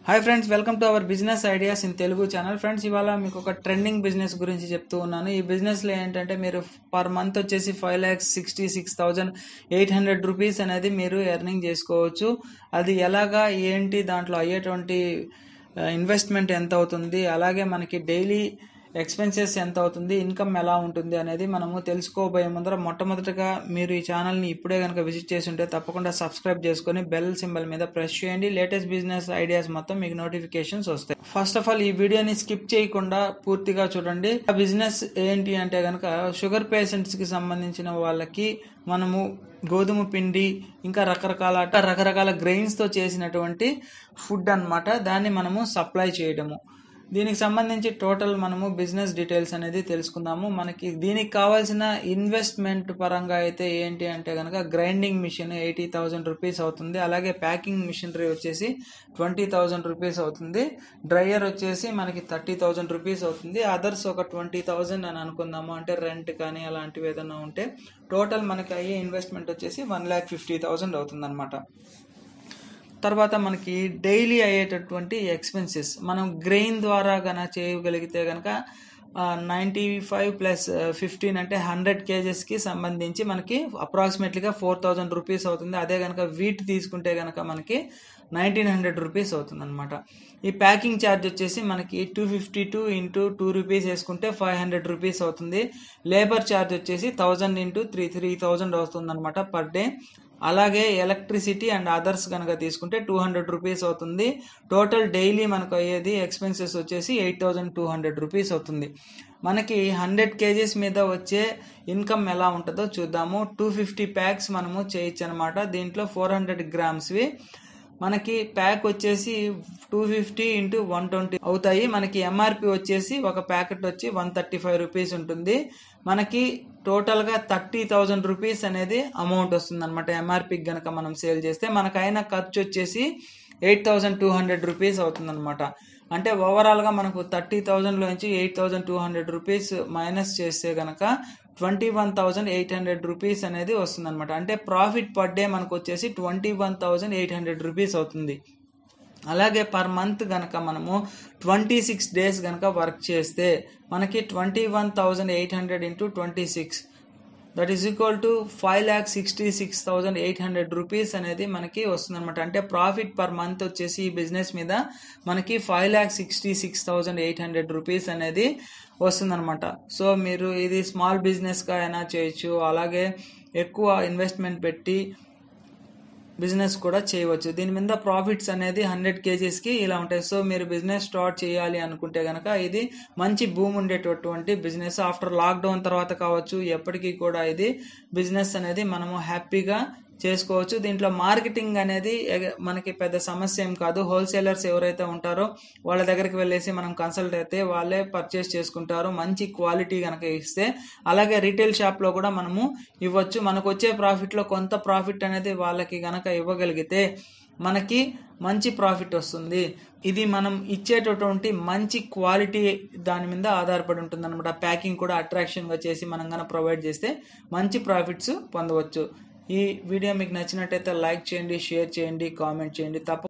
hi friends welcome to our business ideas in Telugu channel friends ఇవాళ మీకు ఒక trending business గురించి చెప్తూ ఉన్నాను ఈ బిజినెస్లో ఏంటంటే మీరు పర్ మంత్ వచ్చేసి five lakhs sixty six thousand eight hundred rupees అనేది మీరు ఎర్నింగ్ చేసుకోవచ్చు అది ఎలాగా ఏంటి దాంట్లో అయ్యేటువంటి ఇన్వెస్ట్మెంట్ ఎంత అవుతుంది అలాగే మనకి డైలీ ఎక్స్పెన్సెస్ ఎంత అవుతుంది ఇన్కమ్ ఎలా ఉంటుంది అనేది మనము తెలుసుకోబోయే ముందర మొట్టమొదటిగా మీరు ఈ ఛానల్ని ఇప్పుడే కనుక విజిట్ చేసి ఉంటే తప్పకుండా సబ్స్క్రైబ్ చేసుకొని బెల్ సింబల్ మీద ప్రెస్ చేయండి లేటెస్ట్ బిజినెస్ ఐడియాస్ మొత్తం మీకు నోటిఫికేషన్స్ వస్తాయి ఫస్ట్ ఆఫ్ ఆల్ ఈ వీడియోని స్కిప్ చేయకుండా పూర్తిగా చూడండి ఆ బిజినెస్ ఏంటి అంటే కనుక షుగర్ పేషెంట్స్కి సంబంధించిన వాళ్ళకి మనము గోధుమ పిండి ఇంకా రకరకాల రకరకాల గ్రెయిన్స్తో చేసినటువంటి ఫుడ్ అన్నమాట దాన్ని మనము సప్లై చేయడము దీనికి సంబంధించి టోటల్ మనము బిజినెస్ డీటెయిల్స్ అనేది తెలుసుకుందాము మనకి దీనికి కావాల్సిన ఇన్వెస్ట్మెంట్ పరంగా అయితే ఏంటి అంటే కనుక grinding machine eighty thousand rupees అవుతుంది అలాగే ప్యాకింగ్ మిషనరీ వచ్చేసి ట్వంటీ థౌజండ్ రూపీస్ అవుతుంది డ్రయర్ వచ్చేసి మనకి థర్టీ థౌజండ్ రూపీస్ అవుతుంది అదర్స్ ఒక ట్వంటీ థౌజండ్ అని అనుకుందాము అంటే రెంట్ కానీ అలాంటివి ఏదైనా ఉంటే టోటల్ మనకి అయ్యే ఇన్వెస్ట్మెంట్ వచ్చేసి వన్ ల్యాక్ ఫిఫ్టీ థౌజండ్ అవుతుంది అనమాట తర్వాత మనకి డైలీ అయ్యేటటువంటి ఎక్స్పెన్సెస్ మనం గ్రెయిన్ ద్వారా కనుక చేయగలిగితే కనుక నైంటీ ఫైవ్ ప్లస్ ఫిఫ్టీన్ అంటే హండ్రెడ్ కేజెస్కి సంబంధించి మనకి అప్రాక్సిమేట్లీగా ఫోర్ థౌజండ్ రూపీస్ అవుతుంది అదే కనుక వీట్ తీసుకుంటే కనుక మనకి నైన్టీన్ హండ్రెడ్ రూపీస్ అవుతుంది అనమాట ఈ ప్యాకింగ్ ఛార్జ్ వచ్చేసి మనకి two fifty two into two rupees వేసుకుంటే ఫైవ్ హండ్రెడ్ రూపీస్ అవుతుంది లేబర్ ఛార్జ్ వచ్చేసి thousand into three three thousand అవుతుంది అనమాట పర్ డే అలాగే ఎలక్ట్రిసిటీ అండ్ అదర్స్ కనుక తీసుకుంటే టూ హండ్రెడ్ రూపీస్ అవుతుంది టోటల్ డైలీ మనకు అయ్యేది ఎక్స్పెన్సెస్ వచ్చేసి eight thousand two hundred rupees అవుతుంది మనకి హండ్రెడ్ కేజీస్ మీద వచ్చే ఇన్కమ్ ఎలా ఉంటుందో చూద్దాము టూ ఫిఫ్టీ ప్యాక్స్ మనము చేయొచ్చు అనమాట దీంట్లో ఫోర్ హండ్రెడ్ గ్రామ్స్వి మనకి ప్యాక్ వచ్చేసి two fifty into one twenty అవుతాయి మనకి ఎంఆర్పి వచ్చేసి ఒక ప్యాకెట్ వచ్చి వన్ థర్టీ ఫైవ్ రూపీస్ ఉంటుంది మనకి టోటల్గా థర్టీ థౌజండ్ రూపీస్ అనేది అమౌంట్ వస్తుంది అనమాట ఎంఆర్పికి గనక మనం సేల్ చేస్తే మనకైన ఖర్చు వచ్చేసి eight thousand two hundred rupees అవుతుంది అనమాట అంటే ఓవరాల్గా మనకు థర్టీ థౌజండ్లో నుంచి eight thousand two hundred rupees minus చేస్తే కనుక twenty one thousand eight hundred rupees అనేది వస్తుంది అనమాట అంటే ప్రాఫిట్ పర్ డే మనకు వచ్చేసి twenty one thousand eight hundred rupees అవుతుంది అలాగే పర్ మంత్ కనుక మనము ట్వంటీ సిక్స్ డేస్ కనుక వర్క్ చేస్తే మనకి twenty one thousand eight hundred into twenty six that is equal to five lakh sixty six thousand eight hundred rupees అనేది మనకి వస్తుంది అనమాట అంటే ప్రాఫిట్ పర్ మంత్ వచ్చేసి ఈ బిజినెస్ మీద మనకి five lakh sixty six thousand eight hundred rupees అనేది వస్తుందన్నమాట సో మీరు ఇది స్మాల్ బిజినెస్గా అయినా చేయొచ్చు అలాగే ఎక్కువ ఇన్వెస్ట్మెంట్ పెట్టి బిజినెస్ కూడా చేయవచ్చు దీని మీద ప్రాఫిట్స్ అనేది హండ్రెడ్ కేజీస్కి ఇలా ఉంటాయి సో మీరు బిజినెస్ స్టార్ట్ చేయాలి అనుకుంటే కనుక ఇది మంచి భూమి ఉండేటటువంటి బిజినెస్ ఆఫ్టర్ లాక్డౌన్ తర్వాత కావచ్చు ఎప్పటికీ కూడా ఇది బిజినెస్ అనేది మనము హ్యాపీగా చేసుకోవచ్చు దీంట్లో మార్కెటింగ్ అనేది మనకి పెద్ద సమస్య ఏం కాదు హోల్సేలర్స్ ఎవరైతే ఉంటారో వాళ్ళ దగ్గరికి వెళ్ళేసి మనం కన్సల్ట్ అయితే వాళ్ళే పర్చేస్ చేసుకుంటారు మంచి క్వాలిటీ కనుక ఇస్తే అలాగే రీటైల్ షాప్లో కూడా మనము ఇవ్వచ్చు మనకు వచ్చే ప్రాఫిట్లో కొంత ప్రాఫిట్ అనేది వాళ్ళకి గనక ఇవ్వగలిగితే మనకి మంచి ప్రాఫిట్ వస్తుంది ఇది మనం ఇచ్చేటటువంటి మంచి క్వాలిటీ దాని మీద ఆధారపడి ఉంటుంది అనమాట ప్యాకింగ్ కూడా అట్రాక్షన్గా చేసి మనం కనుక ప్రొవైడ్ చేస్తే మంచి ప్రాఫిట్స్ పొందవచ్చు ఈ వీడియో మీకు నచ్చినట్టయితే లైక్ చేయండి షేర్ చేయండి కామెంట్ చేయండి తప్ప